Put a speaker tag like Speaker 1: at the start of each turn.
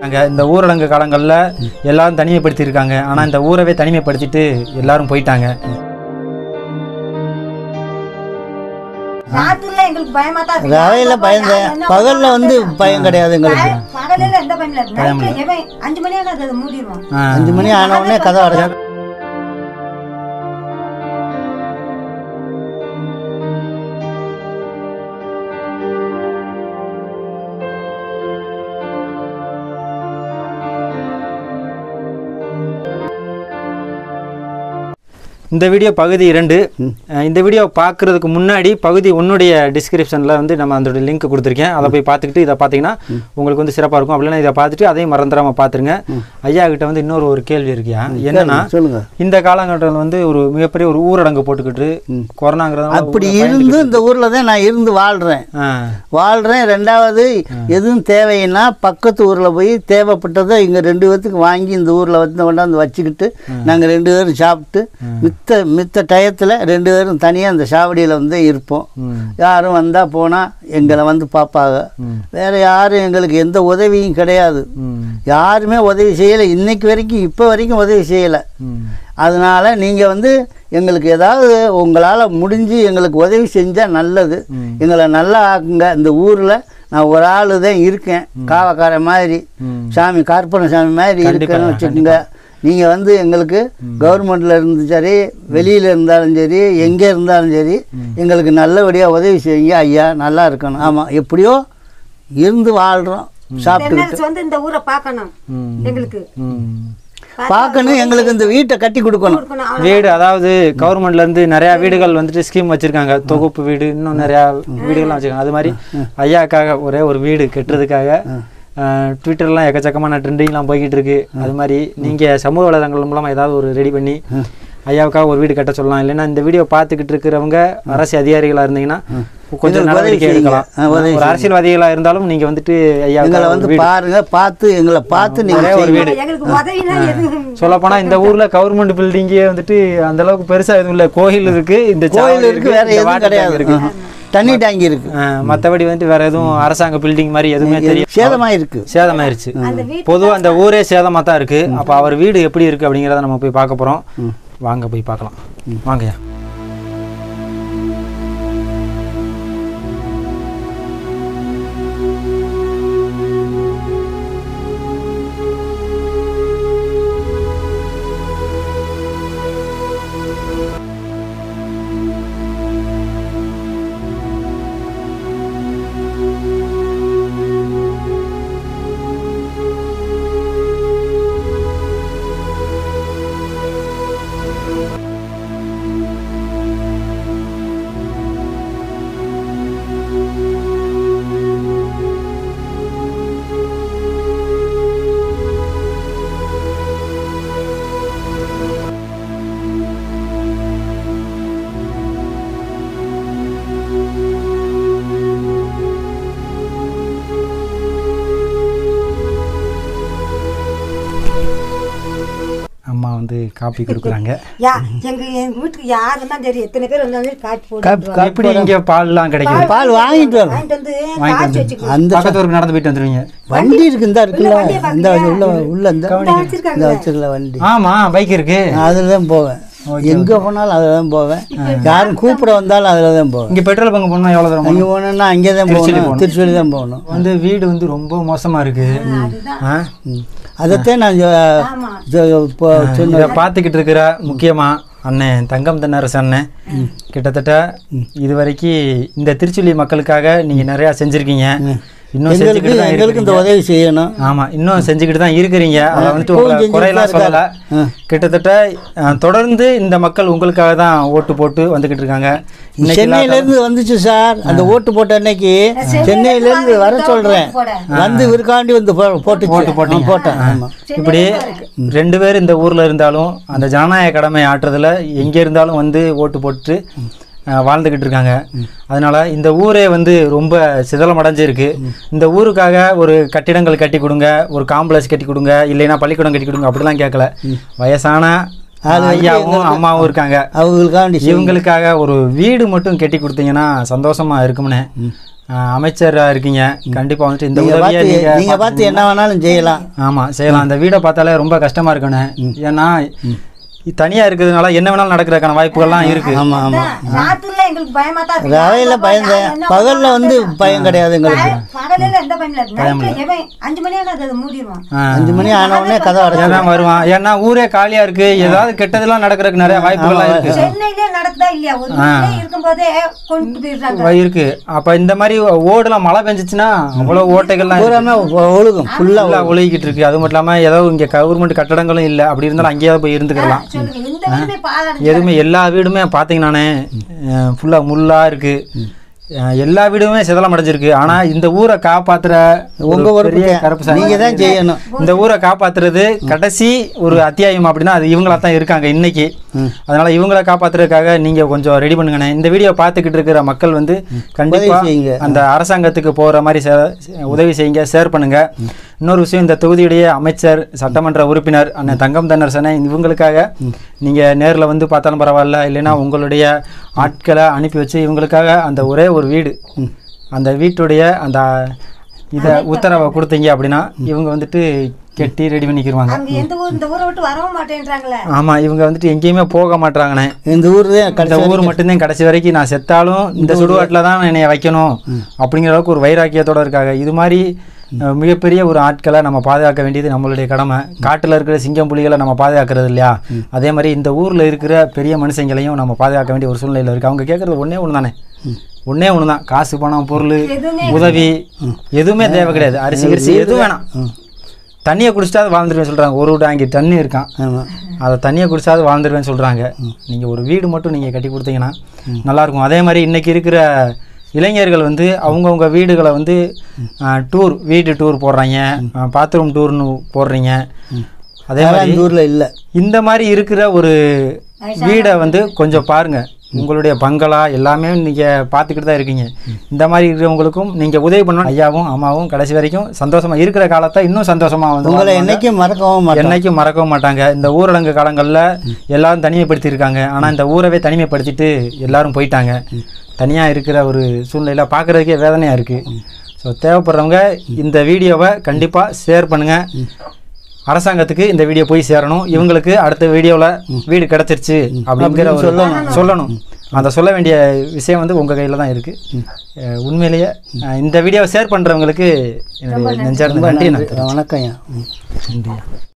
Speaker 1: அங்கே இந்த ஊரடங்கு காலங்களில் எல்லாரும் தனிமைப்படுத்தியிருக்காங்க ஆனால் இந்த ஊரவே தனிமைப்படுத்திட்டு எல்லாரும் போயிட்டாங்க
Speaker 2: ராத்திரில எங்களுக்கு பயமா தான் இருக்கு.
Speaker 3: ரவையில பயந்தேன்
Speaker 2: என்ன
Speaker 3: பகல்ல வந்து பயம் கிடையாது எங்களுக்கு
Speaker 2: பய- பகலில எந்த பயம் இல்ல நைட்ல எவன் அஞ்சு மணி ஆனா அதை மூடிடுவான்
Speaker 1: ஆ.
Speaker 3: அஞ்சு மணி ஆன உடனே கதை அடைச்சா
Speaker 1: இந்த வீடியோ பகுதி இரண்டு அஹ் இந்த வீடியோ பார்க்குறதுக்கு முன்னாடி பகுதி ஒன்னுடைய டிஸ்கிரிப்ஷனில் வந்து நம்ம அதோட லிங்க் கொடுத்துருக்கேன் அதை போய் பார்த்துக்கிட்டு இதை பார்த்தீங்கன்னா உங்களுக்கு வந்து சிறப்பாக இருக்கும் அப்படின்னா இதை பார்த்துட்டு அதையும் மறந்துடாமல் பார்த்துருங்க ஐயா கிட்ட வந்து இன்னொரு ஒரு கேள்வி இருக்கியா என்னன்னா
Speaker 3: சொல்லுங்க
Speaker 1: இந்த காலகட்டத்தில் வந்து ஒரு மிகப்பெரிய ஒரு ஊரடங்கு போட்டுக்கிட்டு கொரோனாங்கிறதுனால
Speaker 3: அப்படி இருந்து இந்த ஊர்ல தான் நான் இருந்து வாழ்றேன்
Speaker 1: ஆ
Speaker 3: வாழ்றேன் ரெண்டாவது எதுவும் தேவைன்னா பக்கத்து ஊர்ல போய் தேவைப்பட்டதை இங்க ரெண்டு பேர்த்துக்கு வாங்கி இந்த ஊர்ல வந்து கொண்டாந்து வச்சுக்கிட்டு நாங்க ரெண்டு பேரும் சாப்பிட்டு மித்த மித்த டயத்துல ரெண்டு பேரும் தனியா அந்த சாவடியில வந்து இருப்போம்
Speaker 1: ம்
Speaker 3: யாரும் வந்தா போனா எங்களை வந்து பார்ப்பாங்க
Speaker 1: ம்.
Speaker 3: வேற யாரும் எங்களுக்கு எந்த உதவியும் கிடையாது
Speaker 1: ம்
Speaker 3: யாருமே உதவி செய்யலை இன்னைக்கு வரைக்கும் இப்போ வரைக்கும் உதவி செய்யலை
Speaker 1: ம்
Speaker 3: அதனால நீங்கள் வந்து எங்களுக்கு ஏதாவது உங்களால் முடிஞ்சு எங்களுக்கு உதவி செஞ்சால் நல்லது
Speaker 1: ம்.
Speaker 3: எங்களை நல்லா ஆக்குங்க இந்த ஊரில் நான் ஒரு ஆள் தான் இருக்கேன் காவக்கார மாதிரி
Speaker 1: ம்.
Speaker 3: சாமி கார்பன சாமி மாதிரி
Speaker 1: கண்டிப்பா,
Speaker 3: இருக்கேன்னு வச்சுக்கோங்க நீங்கள் வந்து எங்களுக்கு கவர்மெண்ட்டில் இருந்து சரி வெளியில் இருந்தாலும் சரி எங்கே இருந்தாலும் சரி எங்களுக்கு நல்லபடியாக உதவி செய்யுங்க ஐயா நல்லா இருக்கணும் ஆமாம் எப்படியோ இருந்து வாழ்கிறோம் சாப்பிட்டுக்கிட்டு
Speaker 2: தென்னரசு வந்து இந்த ஊரை பார்க்கணும்
Speaker 1: ம்.
Speaker 2: எங்களுக்கு
Speaker 1: ம்
Speaker 3: பார்க்கணும் எங்களுக்கு இந்த வீட்டை கட்டி கொடுக்கணும்
Speaker 2: கொடுக்கணும் அவ்வளவு.
Speaker 1: வீடு அதாவது கவர்மெண்ட்ல இருந்து நிறைய வீடுகள் வந்துட்டு ஸ்கீம் வச்சிருக்காங்க தொகுப்பு வீடு இன்னும் நிறைய வீடுகள்லாம் வச்சிருக்காங்க அது மாதிரி ஐயாக்காக ஒரே ஒரு வீடு கட்டுறதுக்காக அஹ், ட்விட்டர்லாம் எக்கச்சக்கமான ட்ரெண்டிங்லாம் போய்கிட்டு இருக்கு அது மாதிரி நீங்க சமூக வலைதளங்கள் மூலமா ஏதாவது ஒரு ரெடி பண்ணி ஐயாவுக்காக ஒரு வீடு கட்ட சொல்லலாம் இல்லைன்னா இந்த வீடியோ பார்த்துக்கிட்டு இருக்கிறவங்க அரசு அதிகாரிகளா இருந்தீங்கன்னா கொஞ்சம்
Speaker 3: எங்களுக்கு
Speaker 1: நடவடிக்கை
Speaker 3: உதவி
Speaker 1: எடுக்கலாம்
Speaker 3: செய்யுங்க. ஆ, உதவி
Speaker 1: ஒரு அரசியலவாதிகளா இருந்தாலும் நீங்க வந்துட்டு
Speaker 3: எங்களை
Speaker 1: ஐயாவுக்காக
Speaker 3: வந்து
Speaker 1: ஒரு வீடு
Speaker 3: பாருங்க பார்த்து எங்களை பார்த்து நீங்க
Speaker 1: ஒரே ஒரு
Speaker 3: செய்யுங்க.
Speaker 1: வீடு
Speaker 2: எங்களுக்கு உதவினா எதுவும்
Speaker 1: சொல்லப்போனா இந்த ஊர்ல கவர்மெண்ட் பில்டிங்கே வந்துட்டு அந்த அளவுக்கு பெருசா எதுவும் இல்ல கோயில் இருக்கு இந்த
Speaker 3: கோயில்
Speaker 1: சாவடி
Speaker 3: இருக்கு வேற
Speaker 1: இந்த
Speaker 3: எதுவும்
Speaker 1: water tank
Speaker 3: கிடையாது
Speaker 1: இருக்கு
Speaker 3: தண்ணி டேங்கி இருக்கு
Speaker 1: ஆஹ் மத்தபடி வந்து வேற எதுவும் அரசாங்க பில்டிங் மாதிரி எதுவுமே தெரியும்
Speaker 3: சேதமா இருக்கு
Speaker 1: சேதமாயிருச்சு
Speaker 2: அந்த வீட்டு
Speaker 1: பொதுவா அந்த ஊரே சேதமா தான் இருக்கு அப்ப அவர் வீடு எப்படி இருக்கு அப்படிங்கறத நம்ம போய் பார்க்க போறோம் வாங்க போய் பார்க்கலாம் வாங்கய்யா அம்மா வந்து காப்பி கொடுக்குறாங்க
Speaker 2: யா எங்க எங்க வீட்டுக்கு யாருன்னா தெரியும் எத்தனை பேர் வந்தாலும் காப்பி போட்டு
Speaker 3: காப்பி-
Speaker 1: எப்படி இங்க பால்லாம் கிடைக்கும்
Speaker 3: பால் வாங்கிட்டு வரணும்
Speaker 2: வாங்கிட்டு வந்து
Speaker 1: வாங்கிட்டு
Speaker 2: காய்ச்சி
Speaker 1: வந்து
Speaker 2: வச்சுக்கணும்
Speaker 3: அந்த
Speaker 1: பக்கத்து ஊருக்கு நடந்து போயிட்டு வந்துருவீங்க
Speaker 3: வண்டி இருக்கு இந்த இருக்குல்ல
Speaker 2: வண்டியை
Speaker 3: இந்த
Speaker 2: பார்க்கலையா?
Speaker 3: உள்ள உள்ள இந்த
Speaker 2: இந்த வச்சிருக்காங்க.
Speaker 3: இந்த வச்சிருக்கல வண்டி
Speaker 1: ஆமா பைக் இருக்கு
Speaker 3: நான் அதில் தான் போவேன் எங்க போனாலும் அதில் தான் போவேன் யாரும் கூப்பிட வந்தாலும் அதில் தான் போவேன்
Speaker 1: இங்க பெட்ரோல் பங்க் போனா எவ்வளவு தூரம்
Speaker 3: அங்கே போகணுன்னா அங்கே தான் போகணும் திருச்சூலி தான் போகணும்
Speaker 1: வந்து வீடு வந்து ரொம்ப மோசமா இருக்கு ஆ?
Speaker 3: ம். அதைத்தான் நான் சொ-
Speaker 2: ஆமா
Speaker 3: சொ- இப்போ சொன்ன
Speaker 1: இதை பார்த்துக்கிட்டு இருக்கிற முக்கியமா அண்ணன் தங்கம் தென்னரசு அண்ணன் கிட்டத்தட்ட இது வரைக்கும் இந்த திருச்சுலி மக்களுக்காக நீங்க நிறைய செஞ்சிருக்கீங்க இன்னும்
Speaker 3: எங்களுக்கு
Speaker 1: செஞ்சுக்கிட்டு தான்
Speaker 3: எங்களுக்கு இந்த
Speaker 1: இருக்கிறீங்க.
Speaker 3: உதவி செய்யணும்
Speaker 1: ஆமா இன்னும் செஞ்சுக்கிட்டு தான் இருக்கிறீங்க அதை வந்துட்டு
Speaker 3: இப்பவும்
Speaker 1: உங்களை
Speaker 3: செஞ்சுட்டு
Speaker 1: குறையெல்லாம்
Speaker 3: தான்
Speaker 1: சொல்லல
Speaker 3: இருக்காரு.
Speaker 1: கிட்டத்தட்ட அஹ், தொடர்ந்து இந்த மக்கள் உங்களுக்காக தான் ஓட்டு போட்டு வந்துகிட்டு இருக்காங்க இன்னைக்கு
Speaker 3: சென்னையில இருந்து வந்துச்சு சார் அந்த ஓட்டு போட்ட அன்னைக்கு சென்னையில இருந்து வர சொல்றேன் வந்து விற்காண்டி வந்து போ- போட்டுச்சு
Speaker 1: ஓட்டு போட்டீங்க.
Speaker 3: ஆ, போட்டேன் ஆமா
Speaker 1: இப்படி ரெண்டு பேர் இந்த ஊர்ல இருந்தாலும் அந்த ஜனநாயக கடமை ஆற்றுறதுல எங்க இருந்தாலும் வந்து ஓட்டு போட்டு அஹ், வாழ்ந்துகிட்டு இருக்காங்க அதனால இந்த ஊரே வந்து ரொம்ப சிதலம் அடைஞ்சிருக்கு இந்த ஊருக்காக ஒரு கட்டிடங்கள் கட்டி கொடுங்க ஒரு காம்ப்ளெக்ஸ் கட்டி கொடுங்க இல்லைன்னா பள்ளிக்கூடம் கட்டி கொடுங்க அப்படிலாம் கேட்கல வயசான
Speaker 3: அது வந்து
Speaker 1: ஐயாவும் அம்மாவும் இருக்காங்க
Speaker 3: அவங்களுக்காண்டி செய்யுங்க.
Speaker 1: இவங்களுக்காக ஒரு வீடு மட்டும் கட்டி கொடுத்தீங்கன்னா சந்தோஷமா இருக்கும்னே ஆஹ் அமைச்சரா இருக்கீங்க கண்டிப்பா வந்துட்டு இந்த
Speaker 3: நீங்க
Speaker 1: உதவியை
Speaker 3: பார்த்து
Speaker 1: நீங்க
Speaker 3: நீங்க பார்த்து என்ன வேணாலும் செய்யலாம்
Speaker 1: ஆமா செய்யலாம் அந்த வீடை பார்த்தாலே ரொம்ப கஷ்டமா இருக்குண்ணே ஏன்னா இ- தனியா இருக்கிறதுனால என்ன வேணாலும் நடக்கிறதுக்கான வாய்ப்புகள்லாம் இருக்கு
Speaker 3: ஆமா ஆமா
Speaker 2: ராத்திரில எங்களுக்கு பயமா தான் இருக்கு.
Speaker 3: ரவையில பயந்தேன்
Speaker 2: என்ன
Speaker 3: பகல்ல வந்து பயம் கிடையாது எங்களுக்கு
Speaker 2: பய- பகலில எந்த பயம் இல்லை நைட்ல எவன் அஞ்சு மணி ஆனா அதை மூடிடுவான்
Speaker 1: ஆ.
Speaker 3: அஞ்சு மணி ஆன உடனே கதை அடைச்சு
Speaker 1: ஏன்னா வருவான் ஏன்னா ஊரே காலியா இருக்கு ஏதாவது கெட்டதெல்லாம் நடக்கிறதுக்கு நிறைய வாய்ப்புகள்லாம் இருக்கு
Speaker 2: சென்னையிலே நடக்குதா இல்லையா ஒரு வீட்டிலே இருக்கும்போதே கொண்டு போயிடுறாங்க
Speaker 1: வ- இருக்கு அப்ப இந்த மாதிரி ஓடுலாம் மழை பெஞ்சிச்சுன்னா அவ்வளவு ஓட்டைகள்லாம் இருக்கு.
Speaker 3: பூராமே ஒ- ஒழுகும் ஃபுல்லா
Speaker 1: ஃபுல்லா ஒழுகிட்டு இருக்கு அது மட்டும் இல்லாம ஏதோ இங்க கவர்மெண்ட் கட்டடங்களும் இல்ல அப்படி இருந்தாலும் அங்கேயே போய் இருந்துக்கலாம்
Speaker 2: சொல்லுங்க இந்த வீடுமே பாதம்
Speaker 1: எதுவுமே எல்லா வீடுமே பாத்தீங்கன்னானே ஃபுல்லா முள்ளா இருக்கு அஹ் எல்லா வீடுமே சிதலம் அடைஞ்சிருக்கு ஆனா இந்த ஊரை காப்பாத்துற
Speaker 3: உங்க
Speaker 1: ஒரு
Speaker 3: பொறுப்பு
Speaker 1: பெரிய
Speaker 3: தான்.
Speaker 1: கருப்பு சாமி.
Speaker 3: நீங்க தான் செய்யணும்
Speaker 1: இந்த ஊரை காப்பாத்துறது கடைசி ஒரு அத்தியாயம் அப்படின்னா அது இவங்களா தான் இருக்காங்க இன்னைக்கு அதனால இவங்கள காப்பாத்துறதுக்காக நீங்க கொஞ்சம் ரெடி பண்ணுங்கண்ணே இந்த வீடியோ பார்த்துக்கிட்டு இருக்கிற மக்கள் வந்து கண்டிப்பா
Speaker 3: உதவி செய்யுங்க.
Speaker 1: அந்த அரசாங்கத்துக்கு போற மாதிரி சே- உதவி செய்யுங்க ஷேர் பண்ணுங்க இன்னொரு விஷயம் இந்த தொகுதியுடைய அமைச்சர் சட்டமன்ற உறுப்பினர் அண்ணன் தங்கம் தன்னரசனை இவங்களுக்காக நீங்க நேர்ல வந்து பார்த்தாலும் பரவாயில்ல இல்லைன்னா உங்களுடைய ஆட்களை அனுப்பி வச்சு இவங்களுக்காக அந்த ஒரே ஒரு வீடு அந்த வீட்டுடைய அந்த இதை உத்தரவை கொடுத்தீங்க அப்படின்னா இவங்க வந்துட்டு கெட்டி ரெடி பண்ணிக்கிருவாங்க
Speaker 2: அங்க எந்த ஊர் இந்த ஊரை விட்டு வரவும் மாட்டேன்றாங்களே
Speaker 1: ஆமா இவங்க வந்துட்டு எங்கேயுமே போக மாட்டாங்கண்ணே
Speaker 3: இந்த ஊர் தான்
Speaker 1: இந்த
Speaker 3: கடைசி
Speaker 1: ஊர் மட்டும்தான் கடைசி வரைக்கும் நான் செத்தாலும் இந்த சுடுகாட்டில் தான் என்னை வைக்கணும் அப்படிங்கிற அளவுக்கு ஒரு வைராக்கியத்தோட இருக்காங்க இது மாதிரி அஹ், மிகப்பெரிய ஒரு ஆட்களை நம்ம பாதுகாக்க வேண்டியது நம்மளுடைய கடமை காட்டுல இருக்கிற சிங்கம் புலிகளை நம்ம பாதுகாக்கிறது இல்லையா அதே மாதிரி இந்த ஊர்ல இருக்கிற பெரிய மனுஷங்களையும் நம்ம பாதுகாக்க வேண்டிய ஒரு சூழ்நிலையில் இருக்கு அவங்க கேட்கறது ஒண்ணே ஒன்று தானே ஒண்ணே ஒன்று தான் காசு பணம் பொருள்
Speaker 2: எதுவுமே
Speaker 1: உதவி எதுவுமே தேவை கிடையாது அரிசி அரிசி எதுவும் வேணாம் தண்ணியை குடிச்சிட்டாது வாழ்ந்துருவேன் சொல்றாங்க ஒரு டாங்கி தண்ணி இருக்கான்
Speaker 3: ஆமா
Speaker 1: அதை தண்ணியை குடிச்சாது வாழ்ந்துருவேன்னு சொல்கிறாங்க நீங்கள் ஒரு வீடு மட்டும் நீங்கள் கட்டி கொடுத்தீங்கன்னா நல்லாயிருக்கும் அதே மாதிரி இன்றைக்கி இருக்கிற இளைஞர்கள் வந்து அவங்கவுங்க வீடுகளை வந்து டூர் வீடு டூர் போடுறாங்க பாத்ரூம் டூர்னு போடுறீங்க அதே மாதிரி
Speaker 3: இந்த ஊர்ல இல்ல
Speaker 1: இந்த மாதிரி இருக்கிற ஒரு வீடை வந்து கொஞ்சம் பாருங்க உங்களுடைய பங்களா எல்லாமே நீங்கள் பார்த்துக்கிட்டு தான் இருக்கீங்க இந்த மாதிரி இருக்கிறவங்களுக்கும் நீங்கள் உதவி பண்ணணும் ஐயாவும் அம்மாவும் கடைசி வரைக்கும் சந்தோஷமா இருக்கிற காலத்தை இன்னும் சந்தோஷமா வந்து
Speaker 3: உங்களை
Speaker 1: வாழ்வாங்க.
Speaker 3: என்னைக்கும் மறக்கவும் மாட்டோம்
Speaker 1: என்னைக்கும் மறக்கவும் மாட்டாங்க இந்த ஊரடங்கு காலங்களில் எல்லாரும் தனிமைப்படுத்தி இருக்காங்க ஆனால் இந்த ஊரவே தனிமைப்படுத்திட்டு எல்லாரும் போயிட்டாங்க தனியாக இருக்கிற ஒரு சூழ்நிலையில் பார்க்குறதுக்கே வேதனையாக இருக்குது ஸோ தேவைப்படுறவங்க இந்த வீடியோவை கண்டிப்பாக ஷேர் பண்ணுங்கள் அரசாங்கத்துக்கு இந்த வீடியோ போய் சேரணும் இவங்களுக்கு அடுத்த வீடியோவில் வீடு கிடச்சிருச்சு அப்படிங்கிற ஒரு சொல்லணும் அந்த சொல்ல வேண்டிய விஷயம் வந்து உங்கள் கையில் தான் இருக்குது உண்மையிலேயே அஹ், இந்த வீடியோவை ஷேர் பண்ணுறவங்களுக்கு என்னுடைய நெஞ்சார்ந்த நன்றி நான்
Speaker 3: வணக்கம் ஐயா ம்.
Speaker 1: நன்றி